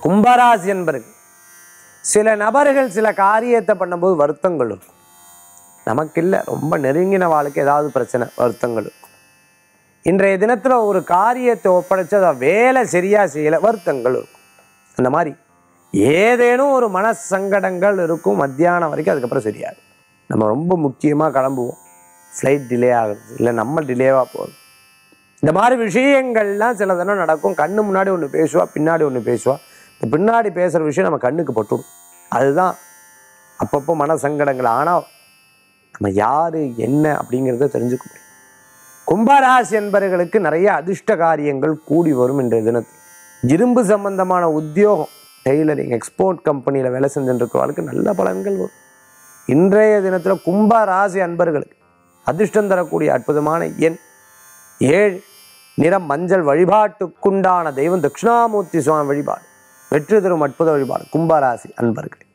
கும்பராசி என்பர்கள் சில நபர்கள் சில காரியத்தை பண்ணும்போது வருத்தங்கள் இருக்கும் நமக்கு இல்லை ரொம்ப நெருங்கின வாழ்க்கை ஏதாவது பிரச்சனை வருத்தங்கள் இருக்கும் இன்றைய தினத்தில் ஒரு காரியத்தை ஒப்படைச்சு அதை வேலை சரியாக செய்யலை வருத்தங்கள் இருக்கும் அந்த மாதிரி ஏதேனும் ஒரு மன சங்கடங்கள் இருக்கும் மத்தியானம் வரைக்கும் அதுக்கப்புறம் சரியாது நம்ம ரொம்ப முக்கியமாக கிளம்புவோம் ஃப்ளைட் டிலே ஆகுது இல்லை நம்ம டிலேவாக போகுது இந்த மாதிரி விஷயங்கள்லாம் சில தினம் நடக்கும் கண்ணு முன்னாடி ஒன்று பேசுவா பின்னாடி ஒன்று பேசுவா இந்த பின்னாடி பேசுகிற விஷயம் நம்ம கண்ணுக்கு பட்டுடும் அதுதான் அப்பப்போ மன சங்கடங்கள் ஆனால் நம்ம யார் என்ன அப்படிங்கிறத தெரிஞ்சுக்க முடியும் கும்பராசி என்பவர்களுக்கு நிறைய அதிர்ஷ்ட காரியங்கள் கூடி வரும் இன்றைய தினத்தில் இரும்பு சம்பந்தமான உத்தியோகம் டெய்லரிங் எக்ஸ்போர்ட் கம்பெனியில் வேலை செஞ்சுட்டு இருக்கிறவர்களுக்கு நல்ல பலன்கள் வரும் இன்றைய தினத்தில் கும்பராசி அன்பர்களுக்கு அதிர்ஷ்டம் தரக்கூடிய அற்புதமான எண் ஏழு நிறம் மஞ்சள் வழிபாட்டுக்குண்டான தெய்வம் தட்சிணாமூர்த்தி சுவாமி வழிபாடு வெற்றி தரும் அற்புத வழிபாடு கும்பராசி அன்பர்கள்